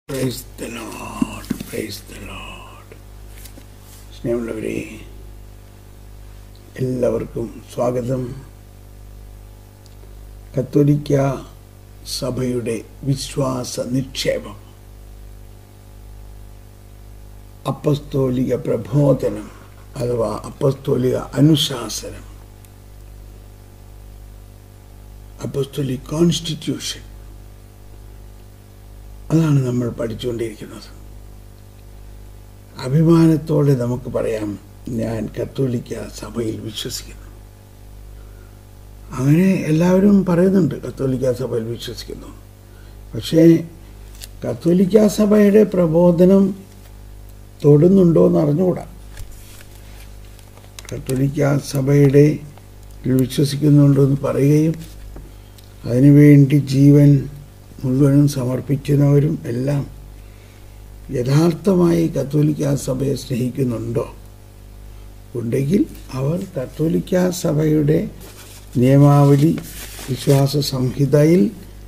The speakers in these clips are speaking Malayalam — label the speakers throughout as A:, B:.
A: Price the lord praise the lord സ്നേഹമുള്ളവരെ എല്ലാവർക്കും സ്വാഗതം കത്തോലിക്ക സഭയുടെ വിശ്വാസ നിക്ഷേപം അപ്പസ്തോലിക പ്രബോധനം അഥവാ അപ്പസ്തോലിക അനുശാസനം അപ്പസ്തോലിക് കോൺസ്റ്റിറ്റ്യൂഷൻ അതാണ് നമ്മൾ പഠിച്ചുകൊണ്ടിരിക്കുന്നത് അഭിമാനത്തോടെ നമുക്ക് പറയാം ഞാൻ കത്തോലിക്ക സഭയിൽ വിശ്വസിക്കുന്നു അങ്ങനെ എല്ലാവരും പറയുന്നുണ്ട് കത്തോലിക്ക സഭയിൽ വിശ്വസിക്കുന്നു പക്ഷേ കത്തോലിക്ക സഭയുടെ പ്രബോധനം തൊടുന്നുണ്ടോ എന്ന് അറിഞ്ഞുകൂടാ കത്തോലിക്ക സഭയുടെ വിശ്വസിക്കുന്നുണ്ടോ എന്ന് പറയുകയും അതിനുവേണ്ടി ജീവൻ മുഴുവനും സമർപ്പിക്കുന്നവരും എല്ലാം യഥാർത്ഥമായി കത്തോലിക്ക സഭയെ സ്നേഹിക്കുന്നുണ്ടോ ഉണ്ടെങ്കിൽ അവർ കത്തോലിക്ക സഭയുടെ നിയമാവലി വിശ്വാസ സംഹിതയിൽ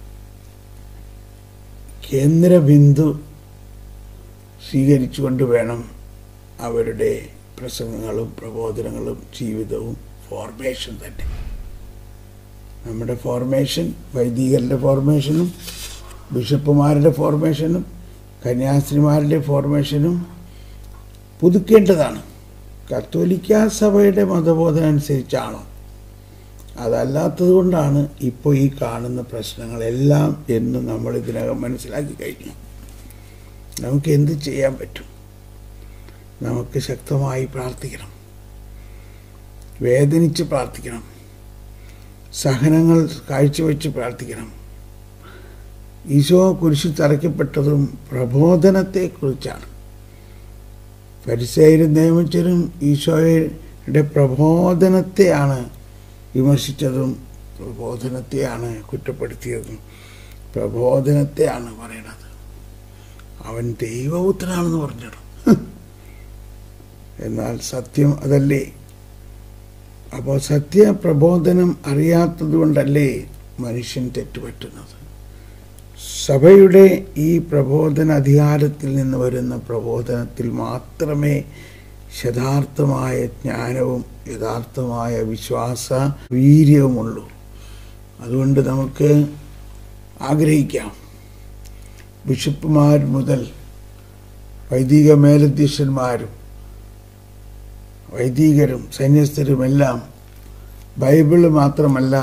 A: കേന്ദ്രബിന്ദു സ്വീകരിച്ചുകൊണ്ട് വേണം അവരുടെ പ്രസംഗങ്ങളും പ്രബോധനങ്ങളും ജീവിതവും ഫോർമേഷൻ തന്നെ നമ്മുടെ ഫോർമേഷൻ വൈദികരുടെ ഫോർമേഷനും ബിഷപ്പുമാരുടെ ഫോർമേഷനും കന്യാസ്ത്രീമാരുടെ ഫോർമേഷനും പുതുക്കേണ്ടതാണ് കത്തോലിക്ക സഭയുടെ മതബോധനം അനുസരിച്ചാണോ അതല്ലാത്തത് കൊണ്ടാണ് ഇപ്പോൾ ഈ കാണുന്ന പ്രശ്നങ്ങളെല്ലാം എന്ന് നമ്മൾ ഇതിനകം മനസ്സിലാക്കി കഴിഞ്ഞു നമുക്ക് എന്ത് ചെയ്യാൻ പറ്റും നമുക്ക് ശക്തമായി പ്രാർത്ഥിക്കണം വേദനിച്ച് പ്രാർത്ഥിക്കണം സഹനങ്ങൾ കാഴ്ചവെച്ച് പ്രാർത്ഥിക്കണം ഈശോ കുരിശിൽ തറയ്ക്കപ്പെട്ടതും പ്രബോധനത്തെക്കുറിച്ചാണ് പരിസരും നിയമിച്ചതും ഈശോയുടെ പ്രബോധനത്തെയാണ് വിമർശിച്ചതും പ്രബോധനത്തെയാണ് കുറ്റപ്പെടുത്തിയതും പ്രബോധനത്തെയാണ് പറയണത് അവൻ ദൈവപുത്രനാണെന്ന് പറഞ്ഞിടും എന്നാൽ സത്യം അതല്ലേ അപ്പോൾ സത്യപ്രബോധനം അറിയാത്തത് കൊണ്ടല്ലേ മനുഷ്യൻ തെറ്റുപറ്റുന്നത് സഭയുടെ ഈ പ്രബോധന അധികാരത്തിൽ നിന്ന് വരുന്ന പ്രബോധനത്തിൽ മാത്രമേ യഥാർത്ഥമായ ജ്ഞാനവും യഥാർത്ഥമായ വിശ്വാസ വീര്യവുമുള്ളൂ അതുകൊണ്ട് നമുക്ക് ആഗ്രഹിക്കാം ബിഷപ്പുമാർ മുതൽ വൈദിക മേലധ്യക്ഷന്മാരും വൈദികരും സന്യസ്തരുമെല്ലാം ബൈബിള് മാത്രമല്ല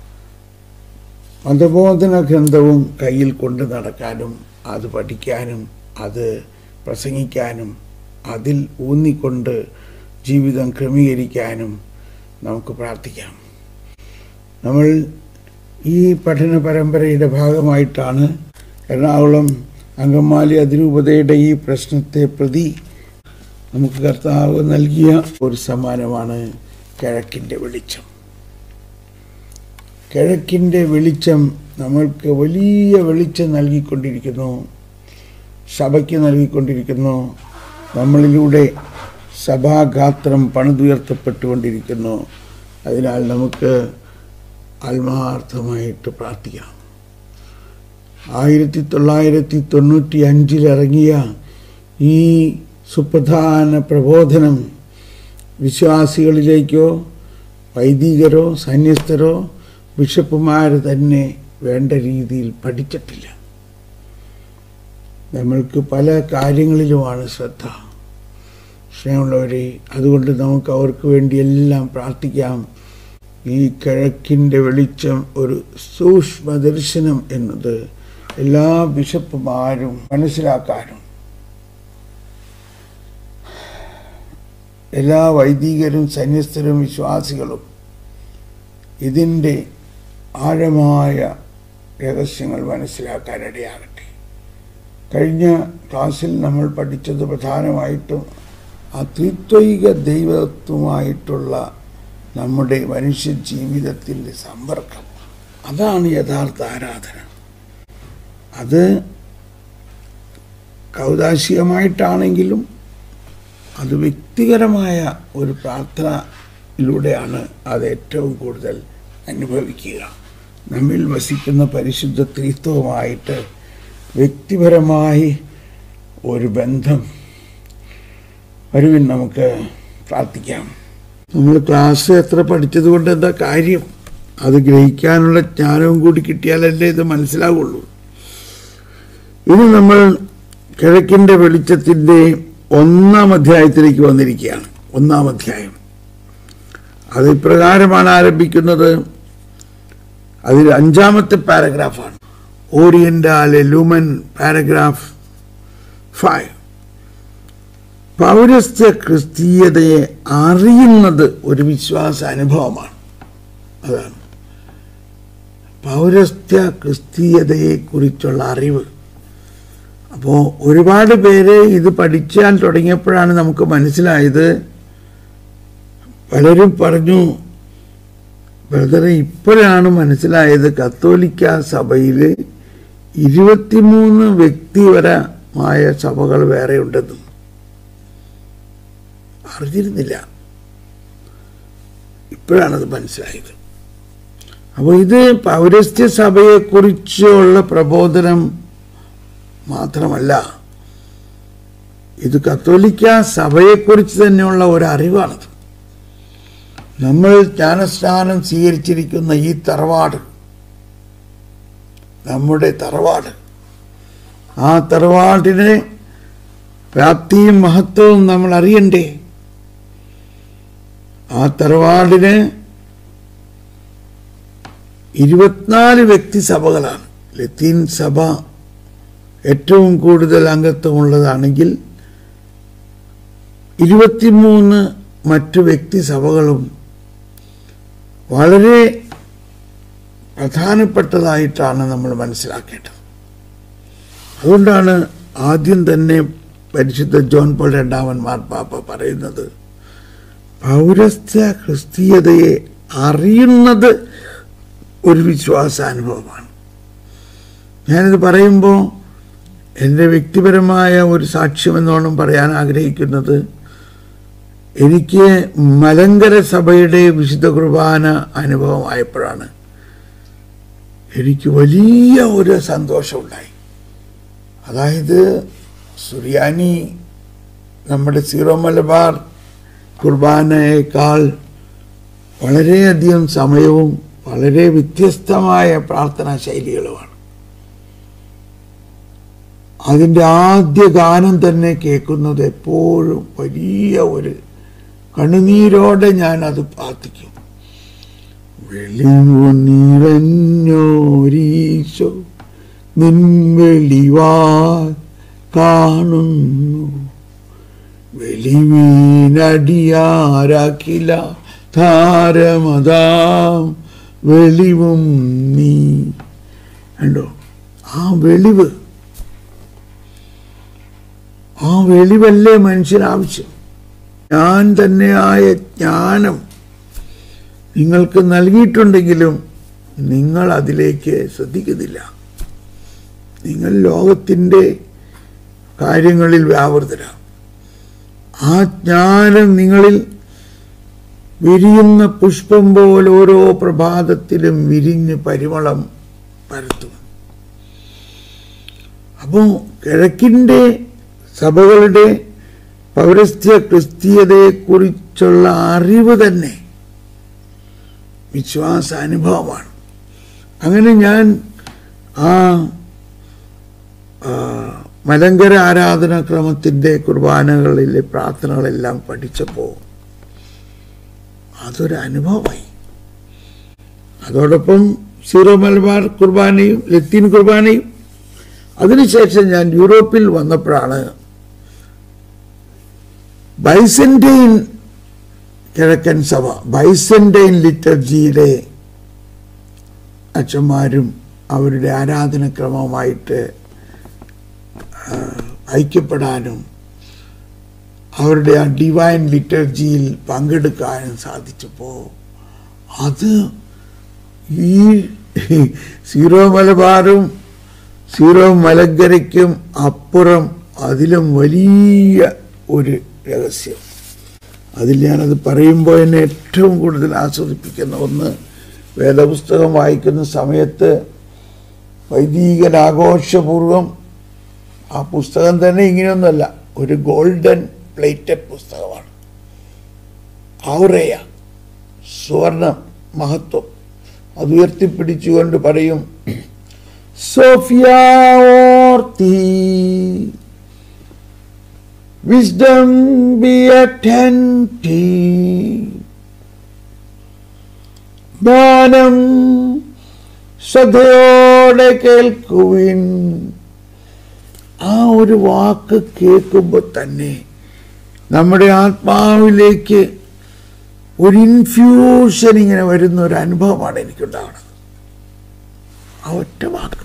A: മതബോധന ഗ്രന്ഥവും കയ്യിൽ കൊണ്ട് നടക്കാനും അത് പഠിക്കാനും അത് പ്രസംഗിക്കാനും അതിൽ ഊന്നിക്കൊണ്ട് ജീവിതം ക്രമീകരിക്കാനും നമുക്ക് പ്രാർത്ഥിക്കാം നമ്മൾ ഈ പഠന പരമ്പരയുടെ ഭാഗമായിട്ടാണ് എറണാകുളം അങ്കമാലി അതിരൂപതയുടെ ഈ പ്രശ്നത്തെ പ്രതി നമുക്ക് കർത്താവ് നൽകിയ ഒരു സമ്മാനമാണ് കിഴക്കിൻ്റെ വെളിച്ചം കിഴക്കിൻ്റെ വെളിച്ചം നമ്മൾക്ക് വലിയ വെളിച്ചം നൽകിക്കൊണ്ടിരിക്കുന്നു സഭയ്ക്ക് നൽകിക്കൊണ്ടിരിക്കുന്നു നമ്മളിലൂടെ സഭാഗാത്രം പണിതുയർത്തപ്പെട്ടുകൊണ്ടിരിക്കുന്നു അതിനാൽ നമുക്ക് ആത്മാർത്ഥമായിട്ട് പ്രാർത്ഥിക്കാം ആയിരത്തി തൊള്ളായിരത്തി തൊണ്ണൂറ്റി അഞ്ചിലിറങ്ങിയ ഈ സുപ്രധാന പ്രബോധനം വിശ്വാസികളിലേക്കോ വൈദികരോ സന്യസ്തരോ ബിഷപ്പുമാർ തന്നെ വേണ്ട രീതിയിൽ പഠിച്ചിട്ടില്ല നമ്മൾക്ക് പല കാര്യങ്ങളിലുമാണ് ശ്രദ്ധ സ്നേഹമുള്ളവരെ അതുകൊണ്ട് നമുക്ക് അവർക്ക് വേണ്ടി എല്ലാം പ്രാർത്ഥിക്കാം ഈ കിഴക്കിൻ്റെ വെളിച്ചം ഒരു സൂക്ഷ്മ ദർശനം എന്നത് എല്ലാ ബിഷപ്പുമാരും മനസ്സിലാക്കാനും എല്ലാ വൈദികരും സന്യസ്തരും വിശ്വാസികളും ഇതിൻ്റെ ആഴമായ രഹസ്യങ്ങൾ മനസ്സിലാക്കാനിടയാകട്ടെ കഴിഞ്ഞ ക്ലാസ്സിൽ നമ്മൾ പഠിച്ചത് പ്രധാനമായിട്ടും ആ ത്രിത്വൈക ദൈവത്വമായിട്ടുള്ള നമ്മുടെ മനുഷ്യ ജീവിതത്തിൻ്റെ സമ്പർക്കം അതാണ് യഥാർത്ഥ ആരാധന അത് കൗതാശികമായിട്ടാണെങ്കിലും അത് വ്യക്തിപരമായ ഒരു പ്രാർത്ഥനയിലൂടെയാണ് അത് ഏറ്റവും കൂടുതൽ അനുഭവിക്കുക നമ്മിൽ വസിക്കുന്ന പരിശുദ്ധ ത്രിത്വമായിട്ട് വ്യക്തിപരമായി ഒരു ബന്ധം വരുവിൻ നമുക്ക് പ്രാർത്ഥിക്കാം നമ്മൾ ക്ലാസ് എത്ര പഠിച്ചത് കൊണ്ട് എന്താ കാര്യം അത് ഗ്രഹിക്കാനുള്ള ജ്ഞാനവും കൂടി കിട്ടിയാലല്ലേ ഇത് മനസ്സിലാവുള്ളൂ ഇനി നമ്മൾ കിഴക്കിൻ്റെ വെളിച്ചത്തിൻ്റെ ഒന്നാം അധ്യായത്തിലേക്ക് വന്നിരിക്കുകയാണ് ഒന്നാം അധ്യായം അത് ഇപ്രകാരമാണ് ആരംഭിക്കുന്നത് അതിൽ അഞ്ചാമത്തെ പാരഗ്രാഫാണ് ഓറിയന്റാലെ ലൂമൻ പാരഗ്രാഫ് ഫൈവ് പൗരസ്ത്യ ക്രിസ്തീയതയെ അറിയുന്നത് ഒരു വിശ്വാസ അനുഭവമാണ് അതാണ് പൗരസ്ത്യ ക്രിസ്തീയതയെ കുറിച്ചുള്ള അറിവ് അപ്പോൾ ഒരുപാട് പേര് ഇത് പഠിച്ചാൽ തുടങ്ങിയപ്പോഴാണ് നമുക്ക് മനസ്സിലായത് പലരും പറഞ്ഞു ബ്രദറെ ഇപ്പോഴാണ് മനസ്സിലായത് കത്തോലിക്ക സഭയിൽ ഇരുപത്തിമൂന്ന് വ്യക്തിപരമായ സഭകൾ വേറെ ഉണ്ടെന്നും അറിഞ്ഞിരുന്നില്ല ഇപ്പോഴാണത് മനസ്സിലായത് അപ്പോൾ ഇത് പൗരസ്ത്യ സഭയെക്കുറിച്ചുള്ള പ്രബോധനം മാത്രമല്ല ഇത് കത്തോലിക്ക സഭയെക്കുറിച്ച് തന്നെയുള്ള ഒരു അറിവാണത് നമ്മൾ ജ്ഞാനസ്നാനം സ്വീകരിച്ചിരിക്കുന്ന ഈ തറവാട് നമ്മുടെ തറവാട് ആ തറവാടിനെ വ്യാപ്തിയും മഹത്വവും നമ്മൾ അറിയണ്ടേ ആ തറവാടിന് ഇരുപത്തിനാല് വ്യക്തി സഭകളാണ് ലത്തീൻ സഭ ഏറ്റവും കൂടുതൽ അംഗത്വമുള്ളതാണെങ്കിൽ ഇരുപത്തിമൂന്ന് മറ്റു വ്യക്തി സഭകളും വളരെ പ്രധാനപ്പെട്ടതായിട്ടാണ് നമ്മൾ മനസ്സിലാക്കേണ്ടത് അതുകൊണ്ടാണ് ആദ്യം തന്നെ പരിശുദ്ധ ജോൺ പോൾ രണ്ടാമൻ മാർപ്പാപ്പ പറയുന്നത് പൗരസ്ത്യ ക്രിസ്തീയതയെ അറിയുന്നത് ഒരു വിശ്വാസാനുഭവമാണ് ഞാനിത് പറയുമ്പോൾ എൻ്റെ വ്യക്തിപരമായ ഒരു സാക്ഷ്യമെന്നോണം പറയാൻ ആഗ്രഹിക്കുന്നത് എനിക്ക് മലങ്കര സഭയുടെ വിശുദ്ധ കുർബാന അനുഭവമായപ്പോഴാണ് എനിക്ക് വലിയ ഒരു സന്തോഷമുണ്ടായി അതായത് സുറിയാനി നമ്മുടെ സീറോ മലബാർ കുർബാനയേക്കാൾ വളരെയധികം സമയവും വളരെ വ്യത്യസ്തമായ പ്രാർത്ഥനാ ശൈലികളുമാണ് അതിൻ്റെ ആദ്യ ഗാനം തന്നെ കേൾക്കുന്നത് എപ്പോഴും വലിയ ഒരു കണ്ണുനീരോടെ ഞാൻ അത് പ്രാർത്ഥിക്കും വെളിവു നിറഞ്ഞോരീശോ നിൻ വെളിവാ കാണുന്നു വെളിവീനടിയാരാക്കില താരമതാം വെളിവും നീ കണ്ടോ ആ വെളിവ് ആ വെളിവല്ലേ മനുഷ്യനാവശ്യം ഞാൻ തന്നെയായ ജ്ഞാനം നിങ്ങൾക്ക് നൽകിയിട്ടുണ്ടെങ്കിലും നിങ്ങൾ അതിലേക്ക് ശ്രദ്ധിക്കുന്നില്ല നിങ്ങൾ ലോകത്തിൻ്റെ കാര്യങ്ങളിൽ വ്യാപൃതരാണ് ആ ജ്ഞാനം നിങ്ങളിൽ വിരിയുന്ന പുഷ്പം പോലെ ഓരോ പ്രഭാതത്തിലും വിരിഞ്ഞ് പരിമളം പരത്തും അപ്പോൾ കിഴക്കിൻ്റെ സഭകളുടെ പൗരസ്ത്യ ക്രിസ്തീയതയെക്കുറിച്ചുള്ള അറിവ് തന്നെ വിശ്വാസ അനുഭവമാണ് അങ്ങനെ ഞാൻ ആ ആ, മലങ്കര ആരാധനാക്രമത്തിൻ്റെ കുർബാനകളിലെ പ്രാർത്ഥനകളെല്ലാം പഠിച്ചപ്പോൾ അതൊരു അനുഭവമായി അതോടൊപ്പം സീറോ മലബാർ കുർബാനയും ലത്തീൻ കുർബാനയും അതിനുശേഷം ഞാൻ യൂറോപ്പിൽ വന്നപ്പോഴാണ് ബൈസന്റൈൻ കിഴക്കൻ സഭ ബൈസന്റൈൻ ലിറ്റർജിയിലെ അച്ഛന്മാരും അവരുടെ ആരാധനക്രമവുമായിട്ട് ആ, ഐക്യപ്പെടാനും അവരുടെ ആ ഡിവൈൻ ലിറ്റർജിയിൽ പങ്കെടുക്കാനും സാധിച്ചപ്പോൾ അത് ഈ സീറോ മലബാറും സീറോ മലങ്കരയ്ക്കും അപ്പുറം അതിലും വലിയ ഒരു രഹസ്യം അതിൽ ഞാനത് പറയുമ്പോൾ എന്നെ ഏറ്റവും കൂടുതൽ ആസ്വദിപ്പിക്കുന്ന ഒന്ന് വേദപുസ്തകം വായിക്കുന്ന സമയത്ത് വൈദികൻ ആഘോഷപൂർവം ആ പുസ്തകം തന്നെ ഇങ്ങനെയൊന്നുമല്ല ഒരു ഗോൾഡൻ പ്ലേറ്റഡ് പുസ്തകമാണ് ഔറയ സുവർണ മഹത്വം അത് ഉയർത്തിപ്പിടിച്ചുകൊണ്ട് പറയും സോഫിയ ഓർത്തി വിസ്ഡം ബി attentive ജ്ഞാനം ശ്രദ്ധയോടെ കേൾക്കുവിൻ ആ ഒരു വാക്ക് കേൾക്കുമ്പോൾ തന്നെ നമ്മുടെ ആത്മാവിലേക്ക് ഒരു ഇൻഫ്യൂഷൻ ഇങ്ങനെ വരുന്ന ഒരു അനുഭവമാണ് എനിക്കുണ്ടാവുന്നത് ആ ഒറ്റ വാക്ക്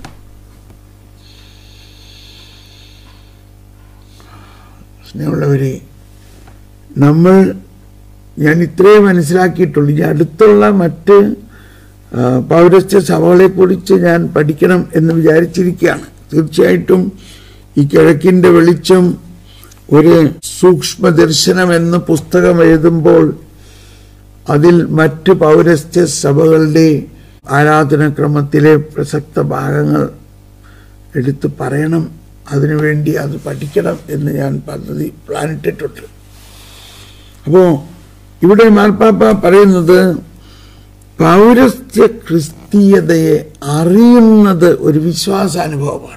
A: സ്നേഹമുള്ളവരെ നമ്മൾ ഞാൻ ഇത്രേ മനസ്സിലാക്കിയിട്ടുള്ളൂ ഇനി അടുത്തുള്ള മറ്റ് ആ, പൗരസ്ത്യ സഭകളെക്കുറിച്ച് ഞാൻ പഠിക്കണം എന്ന് വിചാരിച്ചിരിക്കുകയാണ് തീർച്ചയായിട്ടും ഈ കിഴക്കിൻ്റെ വെളിച്ചം ഒരു സൂക്ഷ്മ ദർശനം എന്ന പുസ്തകം എഴുതുമ്പോൾ അതിൽ മറ്റ് പൗരസ്ത്യ സഭകളുടെ ആരാധനാക്രമത്തിലെ പ്രസക്ത ഭാഗങ്ങൾ എടുത്ത് പറയണം അതിനുവേണ്ടി അത് പഠിക്കണം എന്ന് ഞാൻ പദ്ധതി പ്ലാനിട്ടിട്ടുണ്ട് അപ്പോൾ ഇവിടെ മാർപ്പാപ്പ പറയുന്നത് പൗരസ്ത്യ ക്രിസ്തീയതയെ അറിയുന്നത് ഒരു വിശ്വാസാനുഭവമാണ്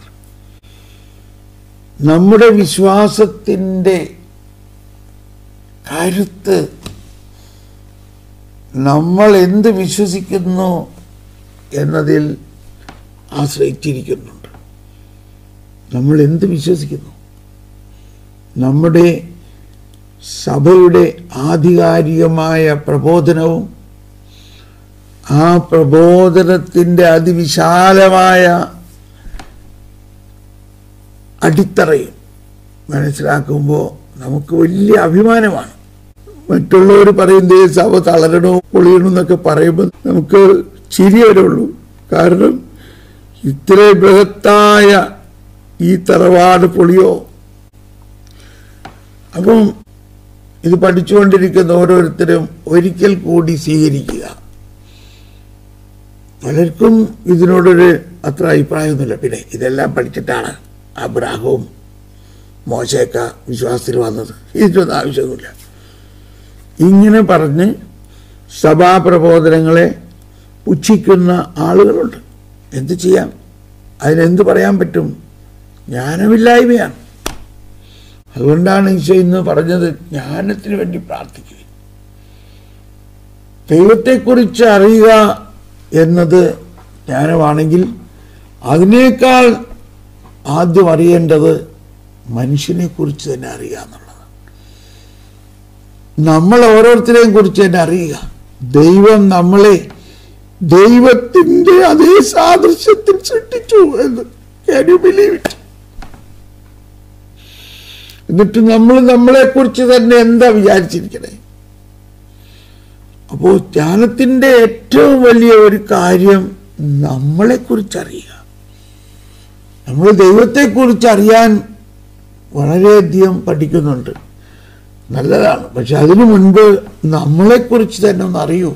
A: നമ്മുടെ വിശ്വാസത്തിൻ്റെ കരുത്ത് നമ്മൾ എന്ത് വിശ്വസിക്കുന്നു എന്നതിൽ ആശ്രയിച്ചിരിക്കുന്നുണ്ട് നമ്മൾ എന്ത് വിശ്വസിക്കുന്നു നമ്മുടെ സഭയുടെ ആധികാരികമായ പ്രബോധനവും ആ പ്രബോധനത്തിൻ്റെ അതിവിശാലമായ അടിത്തറയും മനസ്സിലാക്കുമ്പോൾ നമുക്ക് വലിയ അഭിമാനമാണ് മറ്റുള്ളവർ പറയുന്നത് സഭ തളരണോ പൊളിയണോ എന്നൊക്കെ പറയുമ്പോൾ നമുക്ക് ചിരി വരുള്ളൂ കാരണം ഇത്ര ബൃഹത്തായ ഈ തറവാട് പൊളിയോ അപ്പം ഇത് പഠിച്ചുകൊണ്ടിരിക്കുന്ന ഓരോരുത്തരും ഒരിക്കൽ കൂടി സ്വീകരിക്കുക പലർക്കും ഇതിനോടൊരു അത്ര അഭിപ്രായമൊന്നുമില്ല പിന്നെ ഇതെല്ലാം പഠിച്ചിട്ടാണ് അബ്രാഹവും മോശയൊക്കെ വിശ്വാസത്തിൽ വന്നത് ഇതിനൊന്നും ആവശ്യമൊന്നുമില്ല ഇങ്ങനെ പറഞ്ഞ് സഭാപ്രബോധനങ്ങളെ പുച്ഛിക്കുന്ന ആളുകളുണ്ട് എന്ത് ചെയ്യാം അതിനെന്ത് പറയാൻ പറ്റും ജ്ഞാനമില്ലായ്മയാണ് അതുകൊണ്ടാണ് ഈശോ ഇന്ന് പറഞ്ഞത് ജ്ഞാനത്തിന് വേണ്ടി പ്രാർത്ഥിക്കുക ദൈവത്തെക്കുറിച്ച് അറിയുക എന്നത് ജ്ഞാനമാണെങ്കിൽ അതിനേക്കാൾ ആദ്യം അറിയേണ്ടത് മനുഷ്യനെ കുറിച്ച് തന്നെ അറിയുക എന്നുള്ളതാണ് നമ്മൾ ഓരോരുത്തരെയും കുറിച്ച് തന്നെ അറിയുക ദൈവം നമ്മളെ ദൈവത്തിന്റെ അതേ സാദൃശ്യത്തിൽ സൃഷ്ടിച്ചു എന്ന് Can you believe it? എന്നിട്ട് നമ്മൾ നമ്മളെ കുറിച്ച് തന്നെ എന്താ വിചാരിച്ചിരിക്കണേ അപ്പോ ജ്ഞാനത്തിന്റെ ഏറ്റവും വലിയ ഒരു കാര്യം നമ്മളെ കുറിച്ച് അറിയുക നമ്മൾ ദൈവത്തെക്കുറിച്ച് അറിയാൻ വളരെയധികം പഠിക്കുന്നുണ്ട് നല്ലതാണ് പക്ഷെ അതിനു മുൻപ് നമ്മളെക്കുറിച്ച് തന്നെ ഒന്ന് അറിയൂ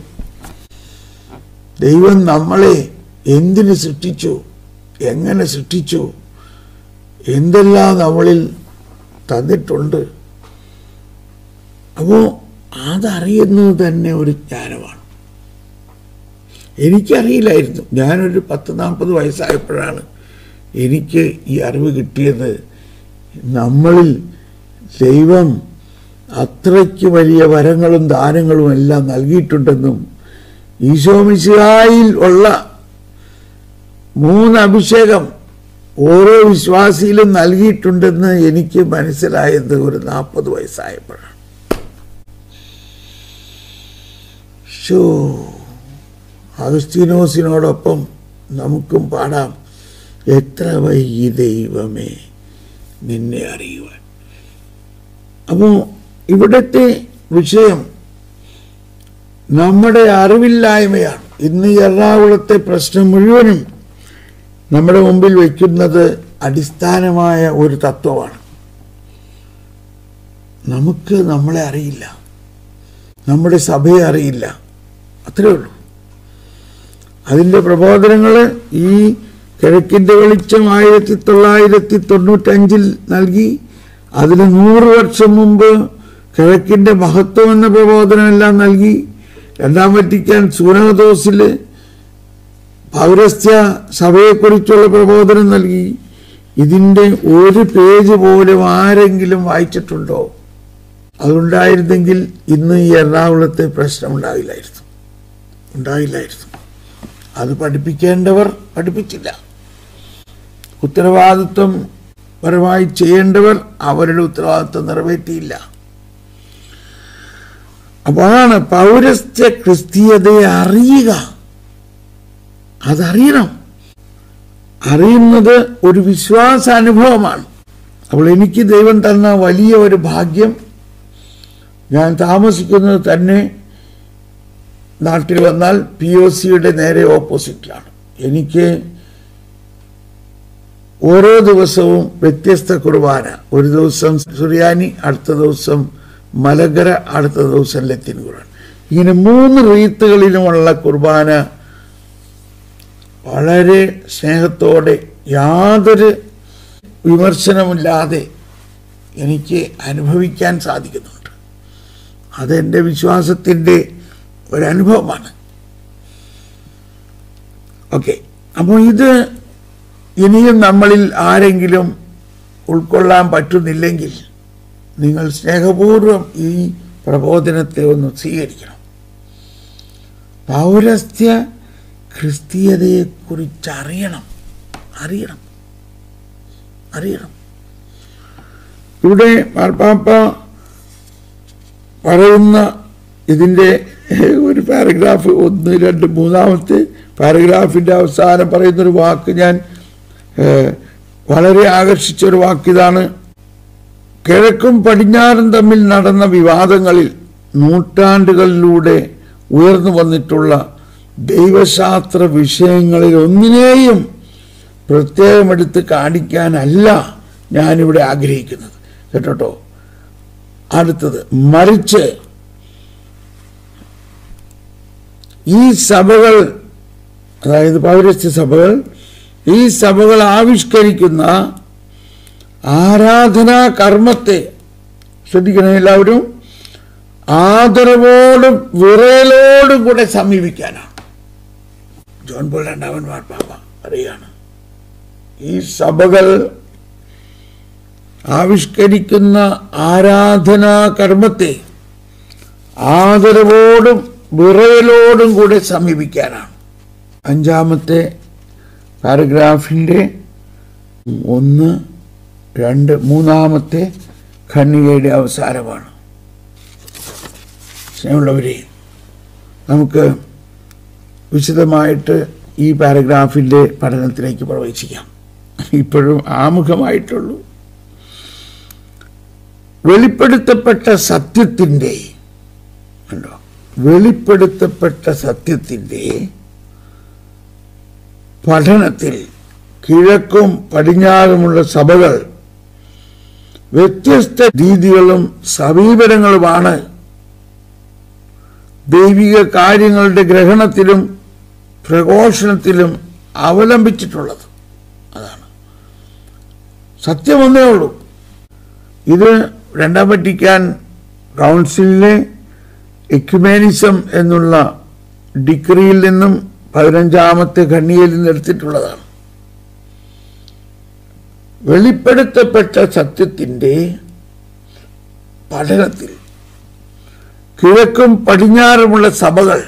A: ദൈവം നമ്മളെ എന്തിന് സൃഷ്ടിച്ചു എങ്ങനെ സൃഷ്ടിച്ചു എന്തെല്ലാം നമ്മളിൽ തന്നിട്ടുണ്ട് അപ്പോൾ അതറിയുന്നത് തന്നെ ഒരു ജ്ഞാനമാണ് എനിക്കറിയില്ലായിരുന്നു ഞാനൊരു പത്ത് നാൽപ്പത് വയസ്സായപ്പോഴാണ് എനിക്ക് ഈ അറിവ് കിട്ടിയത് നമ്മളിൽ ദൈവം അത്രയ്ക്ക് വലിയ വരങ്ങളും ദാനങ്ങളും എല്ലാം നൽകിയിട്ടുണ്ടെന്നും ഈശോമിശിഹായിൽ ഉള്ള മൂന്ന് അഭിഷേകം ഓരോ വിശ്വാസിയിലും നൽകിയിട്ടുണ്ടെന്ന് എനിക്ക് മനസ്സിലായത് ഒരു നാൽപ്പത് വയസ്സായപ്പോഴാണ് ഷോ അഗസ്തീനോസിനോടൊപ്പം നമുക്കും പാടാം എത്ര വൈകി ദൈവമേ നിന്നെ അറിയുവാൻ അപ്പോൾ ഇവിടുത്തെ വിഷയം നമ്മുടെ അറിവില്ലായ്മയാണ് ഇന്ന് എറണാകുളത്തെ പ്രശ്നം മുഴുവനും നമ്മുടെ മുമ്പിൽ വയ്ക്കുന്നത് അടിസ്ഥാനമായ ഒരു തത്വമാണ് നമുക്ക് നമ്മളെ അറിയില്ല നമ്മുടെ സഭയെ അറിയില്ല അത്രേ ഉള്ളൂ അതിൻ്റെ പ്രബോധനങ്ങൾ ഈ കിഴക്കിന്റെ വെളിച്ചം ആയിരത്തി തൊള്ളായിരത്തി തൊണ്ണൂറ്റഞ്ചിൽ നൽകി അതിന് നൂറ് വർഷം മുമ്പ് കിഴക്കിന്റെ മഹത്വം എന്ന പ്രബോധനമെല്ലാം നൽകി രണ്ടാം വറ്റിക്കാൻ സൂനഹദോസില് പൗരസ്ത്യ സഭയെക്കുറിച്ചുള്ള പ്രബോധനം നൽകി ഇതിന്റെ ഒരു പേജ് പോലും ആരെങ്കിലും വായിച്ചിട്ടുണ്ടോ അതുണ്ടായിരുന്നെങ്കിൽ ഇന്ന് ഈ എറണാകുളത്തെ പ്രശ്നം ഉണ്ടാവില്ലായിരുന്നു ഉണ്ടായില്ലായിരുന്നു അത് പഠിപ്പിക്കേണ്ടവർ പഠിപ്പിച്ചില്ല ഉത്തരവാദിത്വം പരമായി ചെയ്യേണ്ടവർ അവരുടെ ഉത്തരവാദിത്വം നിറവേറ്റിയില്ല അപ്പോൾ അതാണ് പൗരസ്ത്യ ക്രിസ്തീയതയെ അറിയുക അതറിയണം അറിയുന്നത് ഒരു വിശ്വാസാനുഭവമാണ് അപ്പോൾ എനിക്ക് ദൈവം തന്ന വലിയ ഒരു ഭാഗ്യം ഞാൻ താമസിക്കുന്നത് തന്നെ നാട്ടിൽ വന്നാൽ പി ഒ സിയുടെ നേരെ ഓപ്പോസിറ്റിലാണ് എനിക്ക് ഓരോ ദിവസവും വ്യത്യസ്ത കുർബാന ഒരു ദിവസം സുറിയാനി അടുത്ത ദിവസം മലങ്കര അടുത്ത ദിവസം ലത്തിൻ ഖുർആൻ ഇങ്ങനെ മൂന്ന് റീത്തുകളിലുമുള്ള കുർബാന വളരെ സ്നേഹത്തോടെ യാതൊരു വിമർശനമില്ലാതെ എനിക്ക് അനുഭവിക്കാൻ സാധിക്കുന്നുണ്ട് അതെൻ്റെ വിശ്വാസത്തിൻ്റെ ഒരനുഭവമാണ് ഓക്കെ അപ്പോൾ ഇത് ഇനിയും നമ്മളിൽ ആരെങ്കിലും ഉൾക്കൊള്ളാൻ പറ്റുന്നില്ലെങ്കിൽ നിങ്ങൾ സ്നേഹപൂർവം ഈ പ്രബോധനത്തെ ഒന്ന് സ്വീകരിക്കണം പൗരസ്ത്യ ക്രിസ്തീയതയെക്കുറിച്ച് അറിയണം അറിയണം അറിയണം ഇവിടെ മാർപ്പാപ്പ പറയുന്ന ഇതിൻ്റെ ഒരു പാരഗ്രാഫ് ഒന്ന് രണ്ട് മൂന്നാമത്തെ പാരഗ്രാഫിൻ്റെ അവസാനം പറയുന്നൊരു വാക്ക് ഞാൻ ഏഹ്, വളരെ ആകർഷിച്ച ഒരു വാക്കിതാണ് കിഴക്കും പടിഞ്ഞാറും തമ്മിൽ നടന്ന വിവാദങ്ങളിൽ നൂറ്റാണ്ടുകളിലൂടെ ഉയർന്നു വന്നിട്ടുള്ള ദൈവശാസ്ത്ര വിഷയങ്ങളിൽ ഒന്നിനെയും പ്രത്യേകമെടുത്ത് കാണിക്കാനല്ല ഞാനിവിടെ ആഗ്രഹിക്കുന്നത് കേട്ടോ അടുത്തത് മറിച്ച് ഈ സഭകൾ അതായത് പൗരസ്ത്യ സഭകൾ ഈ സഭകൾ ആവിഷ്കരിക്കുന്ന ആരാധനാ കർമ്മത്തെ ശ്രദ്ധിക്കണം എല്ലാവരും ആദരവോടും വിറയലോടും കൂടെ സമീപിക്കാനാണ് ജോൺ പോൾ രണ്ടാമൻ മാർപ്പാപ്പ പറയുകയാണ് ഈ സഭകൾ ആവിഷ്കരിക്കുന്ന ആരാധനാ കർമ്മത്തെ ആദരവോടും വിറയലോടും കൂടെ സമീപിക്കാനാണ് അഞ്ചാമത്തെ പാരഗ്രാഫിൻ്റെ ഒന്ന് രണ്ട് മൂന്നാമത്തെ ഖണ്ണികയുടെ അവസാനമാണ് സ്നേഹമുള്ളവരെ നമുക്ക് വിശദമായിട്ട് ഈ പാരഗ്രാഫിൻ്റെ പഠനത്തിലേക്ക് പ്രവേശിക്കാം ഇപ്പോഴും ആമുഖമായിട്ടുള്ളൂ വെളിപ്പെടുത്തപ്പെട്ട സത്യത്തിൻ്റെ കണ്ടോ വെളിപ്പെടുത്തപ്പെട്ട സത്യത്തിൻ്റെ പഠനത്തിൽ കിഴക്കും പടിഞ്ഞാറുമുള്ള സഭകൾ വ്യത്യസ്ത രീതികളും സമീപനങ്ങളുമാണ് ദൈവിക കാര്യങ്ങളുടെ ഗ്രഹണത്തിലും പ്രഘോഷണത്തിലും അവലംബിച്ചിട്ടുള്ളത് അതാണ് സത്യം ഒന്നേ ഉള്ളൂ ഇത് രണ്ടാം വറ്റിക്കാൻ കൗൺസിലിലെ എക്യുമേനിസം എന്നുള്ള ഡിഗ്രിയിൽ നിന്നും പതിനഞ്ചാമത്തെ ഖണ്ണിയിൽ നിന്ന് എടുത്തിട്ടുള്ളതാണ് വെളിപ്പെടുത്തപ്പെട്ട സത്യത്തിൻ്റെ പഠനത്തിൽ കിഴക്കും പടിഞ്ഞാറുമുള്ള സഭകൾ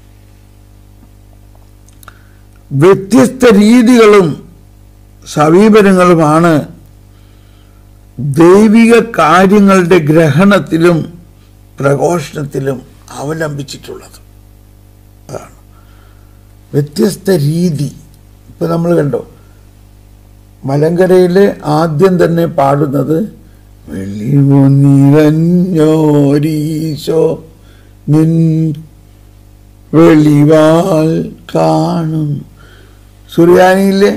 A: വ്യത്യസ്ത രീതികളും സമീപനങ്ങളുമാണ് ദൈവിക കാര്യങ്ങളുടെ ഗ്രഹണത്തിലും പ്രഘോഷണത്തിലും അവലംബിച്ചിട്ടുള്ളത് അതാണ് വ്യത്യസ്ത രീതി ഇപ്പൊ നമ്മൾ കണ്ടോ മലങ്കരയിലെ ആദ്യം തന്നെ പാടുന്നത് വെളിവു നിറഞ്ഞോരീശോ നിൻ വെളിവാൽ കാണും സുറിയാനിയിലെ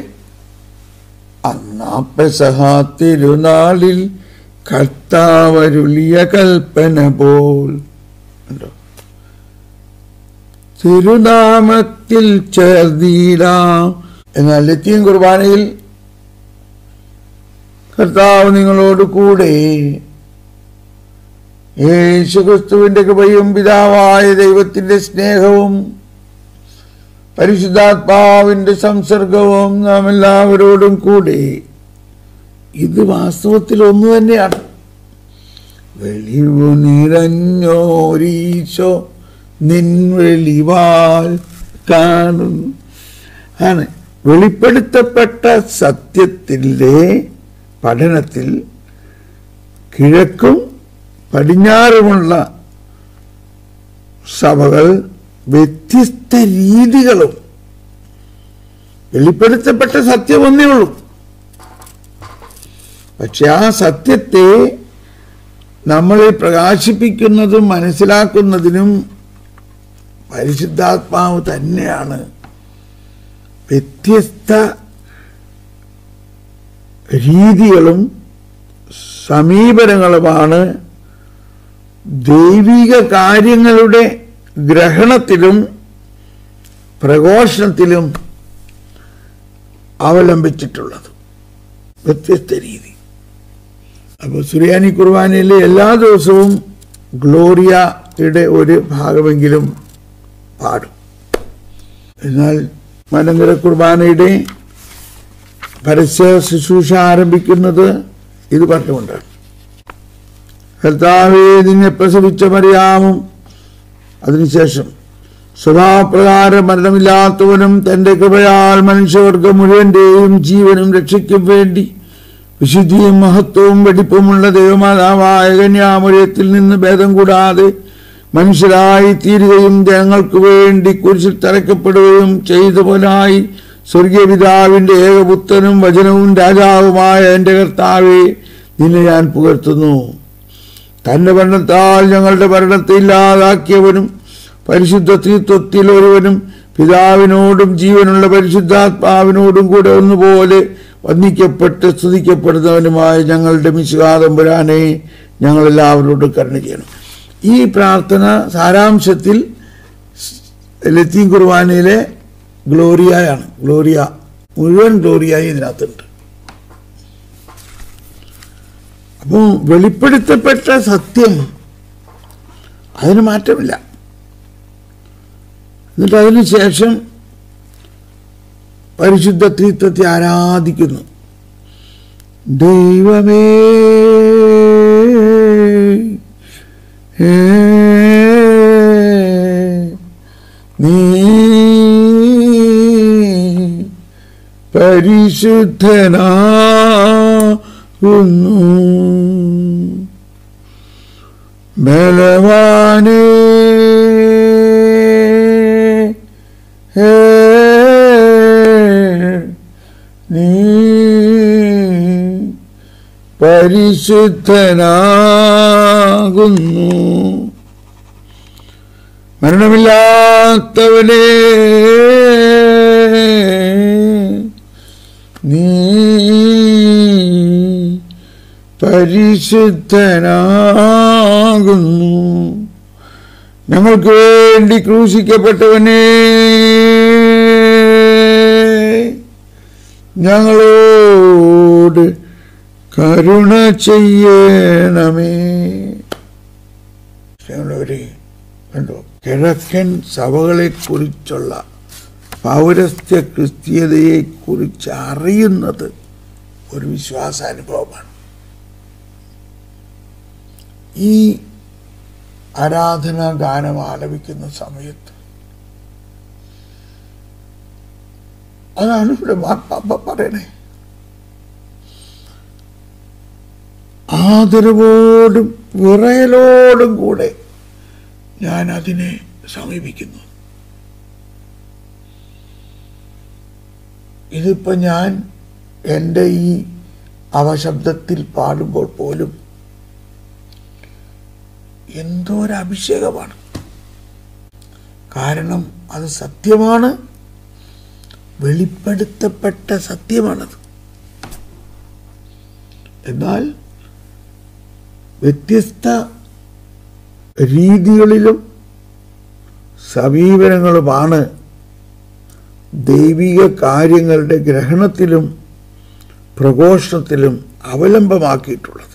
A: അന്നാപ്പസഹ തിരുനാളിൽ കർത്താവരുളിയ കൽപ്പന പോൽ ഉണ്ടോ തിരുനാമത്തിൽ ചേർന്നീടാം എന്നാൽ ലത്തീൻ കുർബാനയിൽ കർത്താവ് നിങ്ങളോട് കൂടെ യേശുക്രിസ്തുവിന്റെ കൃപയും പിതാവായ ദൈവത്തിന്റെ സ്നേഹവും പരിശുദ്ധാത്മാവിന്റെ സംസർഗവും നാം എല്ലാവരോടും കൂടെ ഇത് വാസ്തവത്തിൽ ഒന്ന് തന്നെയാണ് വെളിവു നിറഞ്ഞോരീശോ നിൻ വെളിവാൽ കാണുന്നു ആണ് വെളിപ്പെടുത്തപ്പെട്ട സത്യത്തിൻ്റെ പഠനത്തിൽ കിഴക്കും പടിഞ്ഞാറുമുള്ള സഭകൾ വ്യത്യസ്ത രീതികളും വെളിപ്പെടുത്തപ്പെട്ട സത്യം ഒന്നേ ഉള്ളൂ പക്ഷെ ആ സത്യത്തെ നമ്മളെ പ്രകാശിപ്പിക്കുന്നതും മനസ്സിലാക്കുന്നതിനും പരിശുദ്ധാത്മാവ് തന്നെയാണ് വ്യത്യസ്ത രീതികളും സമീപനങ്ങളുമാണ് ദൈവിക കാര്യങ്ങളുടെ ഗ്രഹണത്തിലും പ്രഘോഷണത്തിലും അവലംബിച്ചിട്ടുള്ളത് വ്യത്യസ്ത രീതി അപ്പോൾ സുറിയാനി കുർബാനയിലെ എല്ലാ ദിവസവും ഗ്ലോറിയയുടെ ഒരു ഭാഗമെങ്കിലും പാടും എന്നാൽ മലങ്കര കുർബാനയുടെ പരസ്യ ശുശ്രൂഷ ആരംഭിക്കുന്നത് ഇത് പറഞ്ഞുകൊണ്ടാണ് കർത്താവേ നിന്നെ പ്രസവിച്ച മറിയാമും അതിനുശേഷം സ്വഭാവപ്രകാരം മരണമില്ലാത്തവനും തന്റെ കൃപയാൽ മനുഷ്യവർഗം മുഴുവന്റെയും ജീവനും രക്ഷയ്ക്കും വേണ്ടി വിശുദ്ധിയും മഹത്വവും വെടിപ്പുമുള്ള ദൈവമാതാവായ കന്യാമൂര്യത്തിൽ നിന്ന് ഭേദം കൂടാതെ മനുഷ്യരായി തീരുകയും ജനങ്ങൾക്ക് വേണ്ടി കുരിശിൽ തറയ്ക്കപ്പെടുകയും ചെയ്ത പോലായി സ്വർഗീയ പിതാവിന്റെ ഏകപുത്രനും വചനവും രാജാവുമായ എൻ്റെ കർത്താവെ നിന്നെ ഞാൻ പുകഴ്ത്തുന്നു തന്റെ ഭരണത്താൽ ഞങ്ങളുടെ ഭരണത്തെ ഇല്ലാതാക്കിയവനും പരിശുദ്ധ തീത്വത്തിൽ ഒരുവനും പിതാവിനോടും ജീവനുള്ള പരിശുദ്ധാത്മാവിനോടും കൂടെ ഒന്നുപോലെ വന്ദിക്കപ്പെട്ട് സ്തുതിക്കപ്പെടുന്നവനുമായ ഞങ്ങളുടെ മിശുകാതമ്പുരാനെ ഞങ്ങളെല്ലാവരോടും കരുണ ചെയ്യണം ഈ പ്രാർത്ഥന സാരാംശത്തിൽ ലത്തീൻ കുർബാനയിലെ ഗ്ലോറിയയാണ് ഗ്ലോറിയ മുഴുവൻ ഗ്ലോറിയായി ഇതിനകത്തുണ്ട് അപ്പോൾ വെളിപ്പെടുത്തപ്പെട്ട സത്യം അതിന് മാറ്റമില്ല എന്നിട്ട് അതിന് ശേഷം പരിശുദ്ധ തീർത്ഥത്തെ ആരാധിക്കുന്നു ദൈവമേ ഏ, നീ പരിശുദ്ധനാകുന്നു ബലവാനേ ഹേ, നീ പരിശുദ്ധനാകുന്നു മരണമില്ലാത്തവനെ നീ പരിശുദ്ധനാകുന്നു ഞങ്ങൾക്ക് വേണ്ടി ക്രൂശിക്കപ്പെട്ടവനെ ഞങ്ങളോട് കരുണ ചെയ്യണമേ ഞങ്ങളൊരു കണ്ടോ കിഴക്കൻ സഭകളെ കുറിച്ചുള്ള പൗരസ്ത്യ ക്രിസ്തീയതയെ കുറിച്ച് അറിയുന്നത് ഒരു വിശ്വാസാനുഭവമാണ് ഈ ആരാധനാ ഗാനം ആലപിക്കുന്ന സമയത്ത് അതാണ് ഇവിടെ മാർപ്പാപ്പ പറയണേ ആദരവോടും വിറയലോടും കൂടെ ഞാൻ അതിനെ സമീപിക്കുന്നു ഇതിപ്പോ ഞാൻ എൻ്റെ ഈ അവശബ്ദത്തിൽ പാടുമ്പോൾ പോലും എന്തോ ഒരു അഭിഷേകമാണ് കാരണം അത് സത്യമാണ് വെളിപ്പെടുത്തപ്പെട്ട സത്യമാണത് എന്നാൽ വ്യത്യസ്ത രീതികളിലും സമീപനങ്ങളുമാണ് ദൈവിക കാര്യങ്ങളുടെ ഗ്രഹണത്തിലും പ്രഘോഷണത്തിലും അവലംബമാക്കിയിട്ടുള്ളത്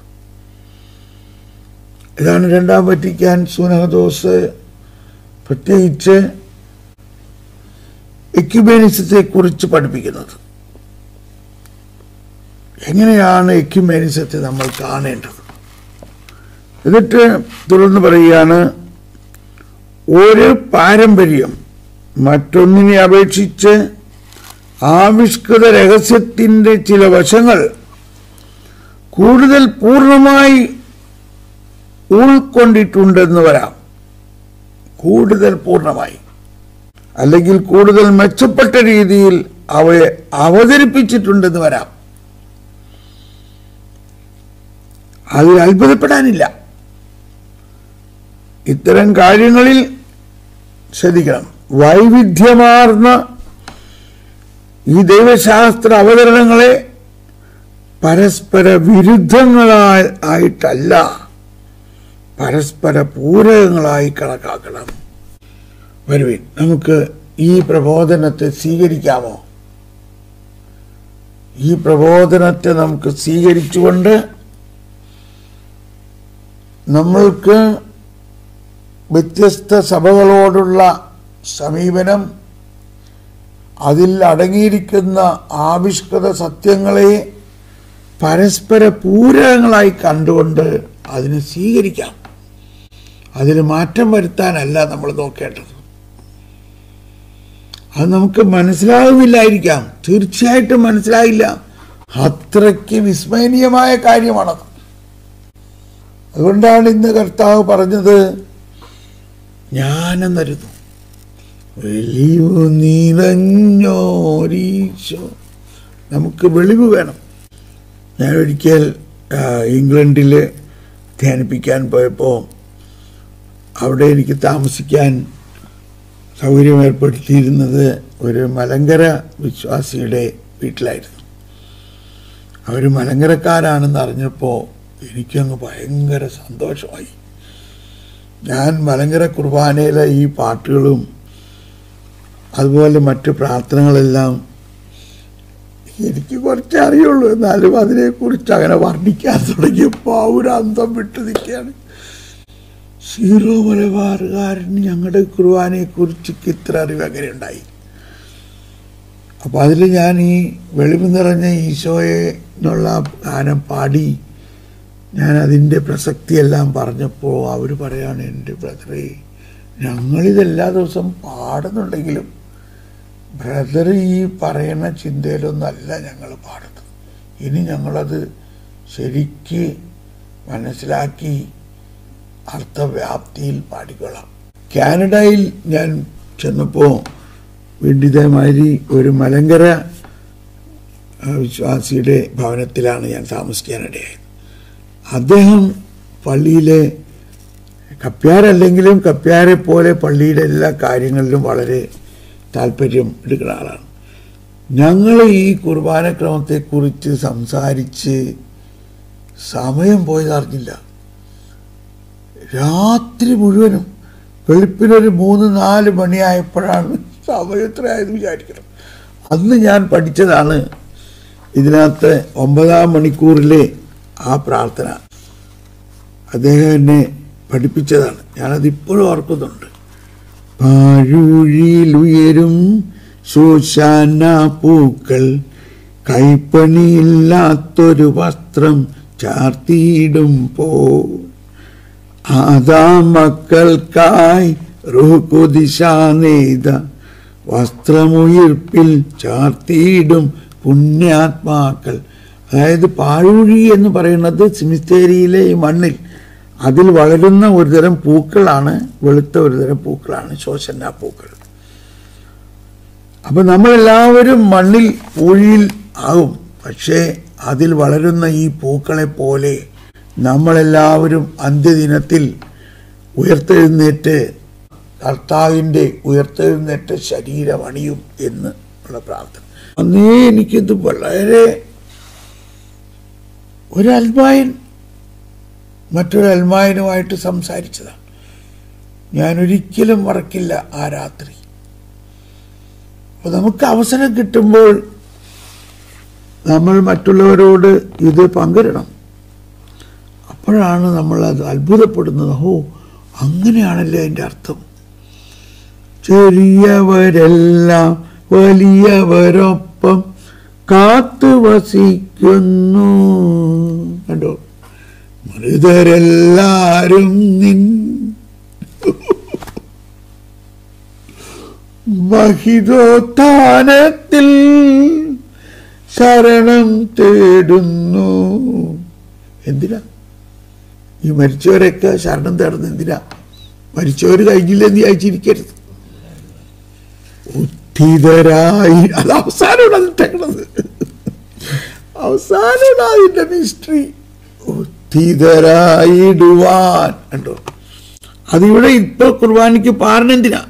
A: ഇതാണ് രണ്ടാം വറ്റിക്കാൻ സൂനഹദോസ് പ്രത്യേകിച്ച് എക്യുമേനിസത്തെ കുറിച്ച് പഠിപ്പിക്കുന്നത് എങ്ങനെയാണ് എക്യുമേനിസത്തെ നമ്മൾ കാണേണ്ടത് എന്നിട്ട് തുടർന്ന് പറയുകയാണ് ഒരു പാരമ്പര്യം മറ്റൊന്നിനെ അപേക്ഷിച്ച് ആവിഷ്കൃത രഹസ്യത്തിൻ്റെ ചില വശങ്ങൾ കൂടുതൽ പൂർണ്ണമായി ഉൾക്കൊണ്ടിട്ടുണ്ടെന്ന് വരാം കൂടുതൽ പൂർണ്ണമായി അല്ലെങ്കിൽ കൂടുതൽ മെച്ചപ്പെട്ട രീതിയിൽ അവയെ അവതരിപ്പിച്ചിട്ടുണ്ടെന്ന് വരാം അതിൽ അത്ഭുതപ്പെടാനില്ല ഇത്തരം കാര്യങ്ങളിൽ ശ്രദ്ധിക്കണം വൈവിധ്യമാർന്ന ഈ ദൈവശാസ്ത്ര അവതരണങ്ങളെ പരസ്പര വിരുദ്ധങ്ങളായി ആയിട്ടല്ല പരസ്പര പൂരകങ്ങളായി കണക്കാക്കണം വരുവിൻ നമുക്ക് ഈ പ്രബോധനത്തെ സ്വീകരിക്കാമോ ഈ പ്രബോധനത്തെ നമുക്ക് സ്വീകരിച്ചുകൊണ്ട് നമ്മൾക്ക് വ്യത്യസ്ത സഭകളോടുള്ള സമീപനം അതിൽ അടങ്ങിയിരിക്കുന്ന ആവിഷ്കൃത സത്യങ്ങളെ പരസ്പര പൂരകങ്ങളായി കണ്ടുകൊണ്ട് അതിനെ സ്വീകരിക്കാം അതിൽ മാറ്റം വരുത്താനല്ല നമ്മൾ നോക്കേണ്ടത് അത് നമുക്ക് മനസ്സിലാകുന്നില്ലായിരിക്കാം തീർച്ചയായിട്ടും മനസ്സിലായില്ല അത്രയ്ക്ക് വിസ്മയനീയമായ കാര്യമാണത് അതുകൊണ്ടാണ് ഇന്ന് കർത്താവ് പറഞ്ഞത് ഞാനെന്നരുന്നു വെളിവ് നിറഞ്ഞോരീശോ നമുക്ക് വെളിവ് വേണം ഞാൻ ഒരിക്കൽ ആ, ഇംഗ്ലണ്ടിൽ ധ്യാനിപ്പിക്കാൻ പോയപ്പോൾ അവിടെ എനിക്ക് താമസിക്കാൻ സൗകര്യം ഏർപ്പെടുത്തിയിരുന്നത് ഒരു മലങ്കര വിശ്വാസിയുടെ വീട്ടിലായിരുന്നു അവർ മലങ്കരക്കാരാണെന്ന് അറിഞ്ഞപ്പോൾ എനിക്കങ്ങ് ഭയങ്കര സന്തോഷമായി ഞാൻ മലങ്കര കുർബാനയിലെ ഈ പാട്ടുകളും അതുപോലെ മറ്റു പ്രാർത്ഥനകളെല്ലാം എനിക്ക് കുറച്ച് അറിയുള്ളൂ എന്നാലും അതിനെക്കുറിച്ച് അങ്ങനെ വർണ്ണിക്കാൻ തുടങ്ങിയപ്പോൾ ഒരു അന്തം വിട്ടു നിൽക്കുകയാണ് സീറോ മലബാറുകാരന് ഞങ്ങളുടെ കുർബാനയെക്കുറിച്ച് ഇത്ര അറിവ് എങ്ങനെ ഉണ്ടായി അപ്പോൾ അതിൽ ഞാൻ ഈ വെളിവ് നിറഞ്ഞ ഈശോയെ എന്നുള്ള ഗാനം പാടി ഞാൻ അതിൻ്റെ പ്രസക്തിയെല്ലാം പറഞ്ഞപ്പോൾ അവർ പറയാണ് എൻ്റെ ബ്രദറെ ഞങ്ങളിതെല്ലാ ദിവസം പാടുന്നുണ്ടെങ്കിലും ബ്രദർ ഈ പറയുന്ന ചിന്തയിലൊന്നല്ല ഞങ്ങൾ പാടുന്നത് ഇനി ഞങ്ങളത് ശരിക്ക് മനസ്സിലാക്കി അർത്ഥവ്യാപ്തിയിൽ പാടിക്കൊള്ളാം കാനഡയിൽ ഞാൻ ചെന്നപ്പോൾ വീണ്ടിതേമാതിരി ഒരു മലങ്കര ആ, വിശ്വാസിയുടെ ഭവനത്തിലാണ് ഞാൻ താമസിക്കാനിടയായത് അദ്ദേഹം പള്ളിയിലെ കപ്പ്യാരല്ലെങ്കിലും കപ്പ്യാരെ പോലെ പള്ളിയിലെ എല്ലാ കാര്യങ്ങളിലും വളരെ താല്പര്യം എടുക്കുന്ന ആളാണ് ഞങ്ങൾ ഈ കുർബാനക്രമത്തെക്കുറിച്ച് സംസാരിച്ച് സമയം പോയതറിഞ്ഞില്ല രാത്രി മുഴുവനും വെളുപ്പിനൊരു മൂന്ന് നാല് മണിയായപ്പോഴാണ് സമയം എത്രയായത് വിചാരിക്കണം അന്ന് ഞാൻ പഠിച്ചതാണ് ഇതിനകത്ത് ഒമ്പതാം മണിക്കൂറിലെ ആ പ്രാർത്ഥന അദ്ദേഹം എന്നെ പഠിപ്പിച്ചതാണ് ഞാനത് ഇപ്പോഴും ഓർക്കുന്നുണ്ട് പാഴൂഴിയിലുയരും ശോശാന പൂക്കൾ കൈപ്പണിയില്ലാത്തൊരു വസ്ത്രം ചാർത്തിയിടും പോ ആദാ മക്കൾക്കായി റുഹുദിശ നെയ്ത വസ്ത്രമുയിർപ്പിൽ ചാർത്തിയിടും പുണ്യാത്മാക്കൾ അതായത് പാഴൂഴി എന്ന് പറയുന്നത് സിമിസ്തേരിയിലെ ഈ മണ്ണിൽ അതിൽ വളരുന്ന ഒരുതരം പൂക്കളാണ് വെളുത്ത ഒരുതരം പൂക്കളാണ് ശോശന പൂക്കൾ അപ്പൊ നമ്മളെല്ലാവരും മണ്ണിൽ പൂഴിയിൽ ആകും പക്ഷേ അതിൽ വളരുന്ന ഈ പൂക്കളെ പോലെ നമ്മളെല്ലാവരും അന്ത്യദിനത്തിൽ ഉയർത്തെഴുന്നേറ്റ് കർത്താവിൻ്റെ ഉയർത്തെഴുന്നേറ്റ ശരീരം അണിയും എന്ന് ഉള്ള പ്രാർത്ഥന അന്നേ എനിക്കിത് വളരെ ഒരു അൽമായൻ മറ്റൊരു അൽമായനുമായിട്ട് സംസാരിച്ചതാണ് ഞാൻ ഒരിക്കലും മറക്കില്ല ആ രാത്രി അപ്പോൾ നമുക്ക് അവസരം കിട്ടുമ്പോൾ നമ്മൾ മറ്റുള്ളവരോട് ഇത് പങ്കിടണം അപ്പോഴാണ് നമ്മൾ അത് അത്ഭുതപ്പെടുന്നത് ഓ അങ്ങനെയാണല്ലേ അതിൻ്റെ അർത്ഥം ചെറിയവരെല്ലാം വലിയവരൊപ്പം കാത്തു വസിക്കുന്നു കണ്ടോ മൃതരെല്ലാരും നിൻ മഹിതോത്ഥാനത്തിൽ ശരണം തേടുന്നു എന്തിനാ ഈ മരിച്ചവരൊക്കെ ശരണം തേടുന്നത് എന്തിനാ മരിച്ചവർ കഴിഞ്ഞില്ലെന്ന് അയച്ചിരിക്കരുത് ഉദ്ധിതരായി അത് അവസാനമാണ് അത് ഇട്ടേക്കണത് അവസാനമാണ് അതിന്റെ മിസ്റ്ററി ഉദ്ധിതരായിടുവാൻ കണ്ടോ അതിവിടെ ഇപ്പൊ കുർബാനയ്ക്ക് പാറണെന്തിനാ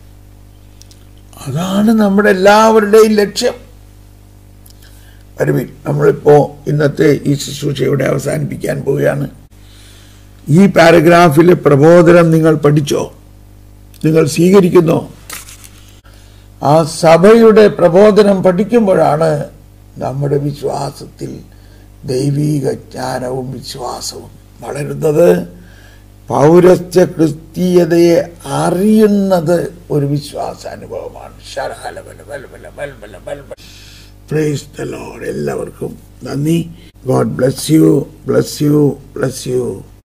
A: അതാണ് നമ്മുടെ എല്ലാവരുടെയും ലക്ഷ്യം വരുവിൻ നമ്മളിപ്പോ ഇന്നത്തെ ഈ ശുശ്രൂഷ ഇവിടെ അവസാനിപ്പിക്കാൻ പോവുകയാണ് ഈ പാരഗ്രാഫിലെ പ്രബോധനം നിങ്ങൾ പഠിച്ചോ നിങ്ങൾ സ്വീകരിക്കുന്നോ ആ സഭയുടെ പ്രബോധനം പഠിക്കുമ്പോഴാണ് നമ്മുടെ വിശ്വാസത്തിൽ ദൈവീക ജ്ഞാനവും വിശ്വാസവും വളരുന്നത് പൗരസ്ത്യ ക്രിസ്തീയതയെ അറിയുന്നത് ഒരു വിശ്വാസാനുഭവമാണ് ശരഹലബല ബലബല ബൽബല ബൽബല പ്രൈസ് ദ ലോർഡ് എല്ലാവർക്കും നന്ദി god bless you bless you bless U